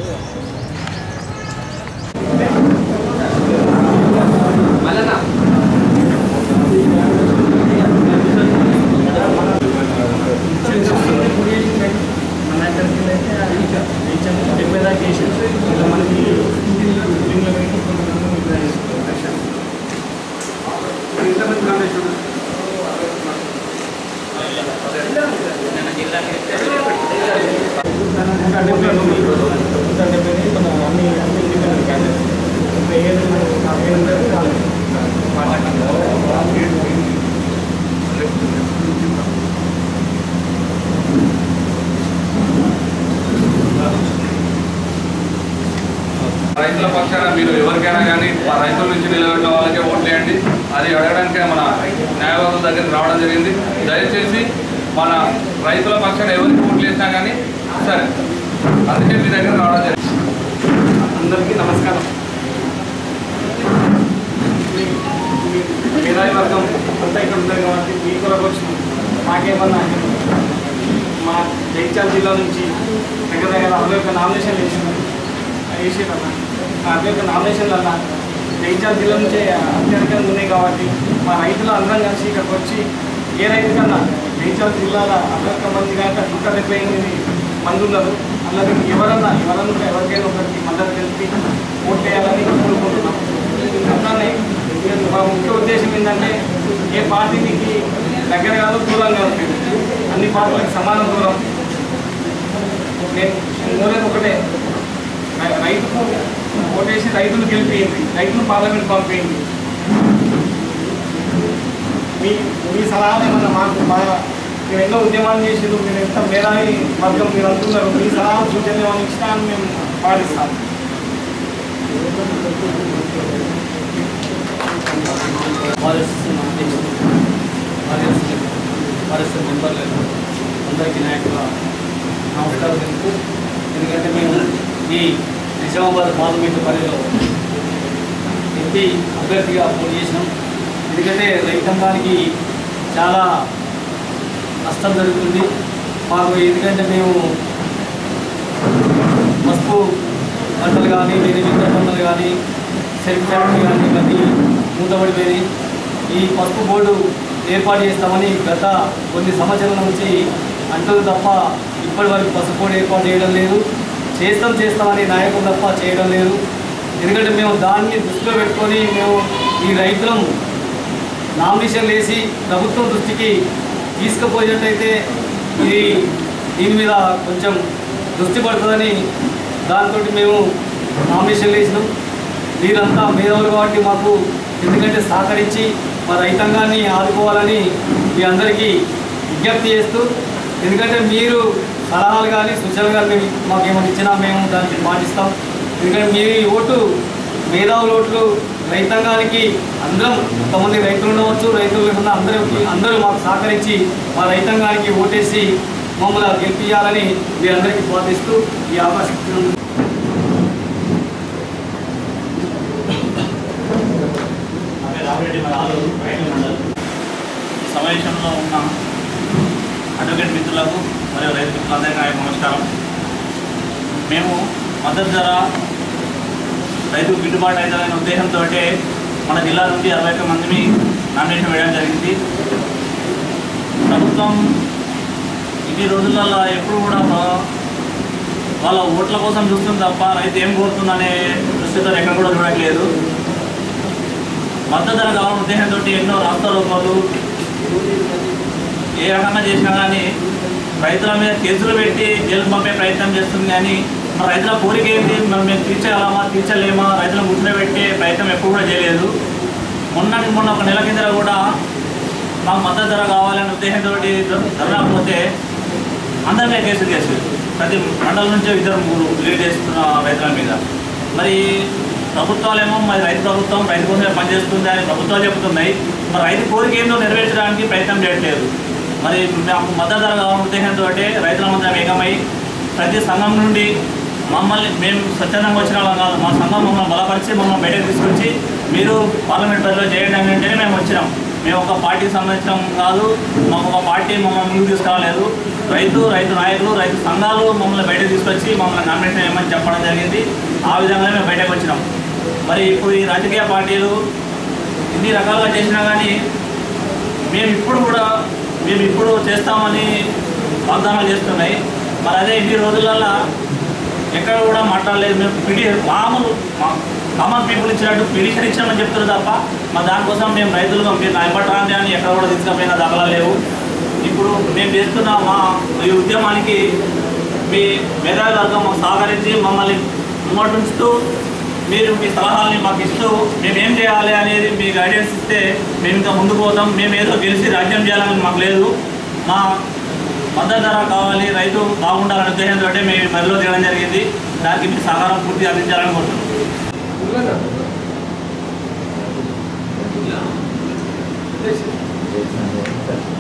డెబ్బై దాకా వేసారు ఇలా మనకి బిల్డింగ్లో పెట్టి ఇంకా డెబ్బై ఉంది. ఇంకా డెబ్బై ఉంది. మన అన్ని అన్ని ఇండిపెండెంట్ క్యాండిడేట్స్ డెబ్బై ఏడు నలభై ఎనిమిది రాలేదు. రైతుల పక్షాన మీరు ఎవరికైనా కానీ మా రైతుల నుంచి నిలబెట్టిన వాళ్ళకే ఓట్లు వేయండి అది అడగడానికి మన న్యాయవాదుల దగ్గరికి రావడం జరిగింది దయచేసి మన రైతుల పక్షాన ఎవరికి ఓట్లు వేసినా కానీ సరే అందుకే మీ దగ్గర రావడం జరిగింది అందరికీ నమస్కారం మేధావి వర్గం అంతా ఇక్కడ ఉన్నారు కాబట్టి మీ కొరకు వచ్చినాం మాకేమన్నా మా జైత్యాల జిల్లా నుంచి దగ్గర దగ్గర అరవై ఒక్క నామినేషన్లు వేసినారు వేసారన్న ఆ అరవై ఒక్క నామినేషన్లన్నా జైత్యాల జిల్లా నుంచే అత్యధికంగా ఉన్నాయి కాబట్టి మా రైతులు అందరం కలిసి ఇక్కడికి వచ్చి ఏ రైతు కన్నా జైత్యాల జిల్లాలో అరవై ఒక్క మంది కాక నూట డెబ్బై ఎనిమిది మంది ఉన్నారు అలాగే ఎవరన్నా ఎవరన్నా ఎవరికైనా ఒకరికి మద్దతు తెలిపి ఓట్ వేయాలని కోరుకుంటున్నాం అట్లానే మా ముఖ్య ఉద్దేశం ఏంటంటే ఏ పార్టీకి దగ్గర కాదు దూరంగా ఉంటుంది అన్ని పార్టీలకు సమాన దూరం నేను మూలకి ఒకటే రై- రైతుకు ఓటేసి రైతులు గెలిపియండి రైతులు పార్లమెంట్ పంపేయండి మీ మీ సలహాలు ఏమన్నా మాకు బాగా మీరు ఎన్నో ఉద్యమాలు చేసారు మీరు ఎంత మేధావి వర్గం మీరు అంటున్నారు మీ సలహాలు సూచనలు ఏమైనా ఇచ్చినా అని మేము పాటిస్తాం ఆర్ఎస్ఎస్ అధ్యక్షులు ఆర్ఎస్ఎస్ ఆర్ఎస్ఎస్ మెంబర్లకు అందరికీ నాయకుల నమస్కారం తెలుపు ఎందుకంటే మేము ఈ నిజామాబాద్ పార్లమెంటు పరిధిలో ఎంపీ అభ్యర్థిగా పోటీ చేసినాం ఎందుకంటే రైతాంగానికి చాలా నష్టం జరుగుతుంది మాకు ఎందుకంటే మేము పసుపు పంటలు కానీ వేరే మిగతా పంటలు కానీ సెల్ఫ్ ఫ్యాక్టరీ కానీ ఇవన్నీ మూతపడిపోయినాయి ఈ పసుపు బోర్డు ఏర్పాటు చేస్తామని గత కొన్ని సంవత్సరాల నుంచి అంటుంది తప్ప ఇప్పటి వరకు పసుపు బోర్డు ఏర్పాటు చేయడం లేదు చేస్తాం చేస్తామని నాయకులు తప్ప చేయడం లేదు ఎందుకంటే మేము దాన్ని దృష్టిలో పెట్టుకొని మేము ఈ రైతులం నామినేషన్లు వేసి ప్రభుత్వం దృష్టికి తీసుకుపోయినట్టయితే ఇది దీని మీద కొంచెం దృష్టి పడుతుందని దాంతో మేము నామినేషన్లు వేసినాం మీరంతా మేధావులు కాబట్టి మాకు ఎందుకంటే సహకరించి మా రైతాంగాన్ని ఆదుకోవాలని మీ అందరికీ విజ్ఞప్తి చేస్తూ ఎందుకంటే మీరు సలహాలు కానీ సూచనలు కానీ మేము మాకు ఏమైనా ఇచ్చినా మేము దానికి పాటిస్తాం ఎందుకంటే మీ ఓటు మేధావుల ఓట్లు రైతాంగానికి అందరం కొంతమంది రైతులు ఉండవచ్చు రైతులు లేకుండా అందరికి అందరూ మాకు సహకరించి మా రైతాంగానికి ఓటేసి మమ్మల్ని గెలిపించాలని మీ అందరికీ ప్రార్థిస్తూ ఈ అవకాశం ఇచ్చినందుకు సమావేశంలో ఉన్న అడ్వకేట్ మిత్రులకు మరియు రైతు మిత్రులందరికీ నా యొక్క నమస్కారం మేము మద్దతు ధర రైతుకు గిట్టుబాటు అవుతుందనే ఉద్దేశంతో మన జిల్లా నుండి అరవై ఒక్క మందిని నామినేషన్ వేయడం జరిగింది ప్రభుత్వం ఇన్ని రోజులలో ఎప్పుడు కూడా వా- వాళ్ళ ఓట్ల కోసం చూస్తుంది తప్ప రైతు ఏం కోరుతుందనే దృష్టితో ఎక్కడ కూడా చూడట్లేదు మద్దతు ధర కావాలనే ఉద్దేశంతో ఎన్నో రాష్ట్ర రూపాయలు ఏ రకంగా చేసినా కానీ రైతుల మీద కేసులు పెట్టి జైలు పంపే ప్రయత్నం చేస్తుంది కానీ మన రైతుల కోరిక ఏంటి మనం మేము తీర్చగలమా తీర్చలేమా రైతులను కూర్చోబెట్టే ప్రయత్నం ఎప్పుడు కూడా చేయలేదు మొన్నటి మొన్న ఒక నెల కింద కూడా మాకు మద్దతు ధర కావాలనే ఉద్దేశంతో ధరణ పోతే అందరి మీద కేసులు చేసేది ప్రతి మండలం నుంచి ఇద్దరు ముగ్గురు లీడ్ చేస్తున్న రైతుల మీద మరి ప్రభుత్వాలేమో మరి రైతు ప్రభుత్వం రైతు కోసమే పనిచేస్తుంది అని ప్రభుత్వాలు చెబుతున్నాయి మరి రైతు కోరిక ఏందో నెరవేర్చడానికి ప్రయత్నం చేయట్లేదు మరి మాకు మద్దతు ధర కావాలనే ఉద్దేశంతో రైతులందరం ఏకమై ప్రతి సంఘం నుండి మమ్మల్ని మేము స్వచ్ఛందంగా వచ్చిన వాళ్ళం కాదు మా సంఘం మమ్మల్ని బలపరిచి మమ్మల్ని బయటకు తీసుకొచ్చి మీరు పార్లమెంట్ పరిధిలో చేయండి అని అంటేనే మేము వచ్చినాం మేము ఒక పార్టీకి సంబంధించిన కాదు మాకు ఒక పార్టీ మమ్మల్ని ముందుకు తీసుకురాలేదు రైతు రైతు నాయకులు రైతు సంఘాలు మమ్మల్ని బయటకు తీసుకొచ్చి మమ్మల్ని నామినేషన్ ఏమని చెప్పడం జరిగింది ఆ విధంగానే మేము బయటకు వచ్చినాం మరి ఇప్పుడు ఈ రాజకీయ పార్టీలు ఇన్ని రకాలుగా చేసినా కానీ మేము ఇప్పుడు కూడా మేము ఇప్పుడు చేస్తామని వాగ్దానాలు చేస్తున్నాయి మరి అదే ఇన్ని రోజులల్లో ఎక్కడ కూడా మాట్లాడలేదు మేము పిడి మామూలు మా కామన్ పీపుల్ ఇచ్చినట్టు పిటిషన్ ఇచ్చామని చెప్తున్నారు తప్ప మా దానికోసం మేము రైతులుగా మీరు నాయపట్రాండి అని ఎక్కడ కూడా తీసుకుపోయిన దాఖలా లేవు ఇప్పుడు మేము చేస్తున్న మా ఈ ఉద్యమానికి మీ మేధావర్గం మాకు సహకరించి మమ్మల్ని ముంగటుంచుతూ మీరు మీ సలహాలని మాకు ఇస్తూ మేము ఏం చేయాలి అనేది మీ గైడెన్స్ ఇస్తే మేము ఇంకా ముందుకు పోతాం మేము ఏదో గెలిచి రాజ్యం చేయాలని మాకు లేదు మా మద్దతు ధర కావాలి రైతు బాగుండాలనే ఉద్దేశంతో మేము ఈ బరిలో దిగడం జరిగింది దానికి మీ సహకారం పూర్తి అందించాలని కోరుతున్నాం చేసి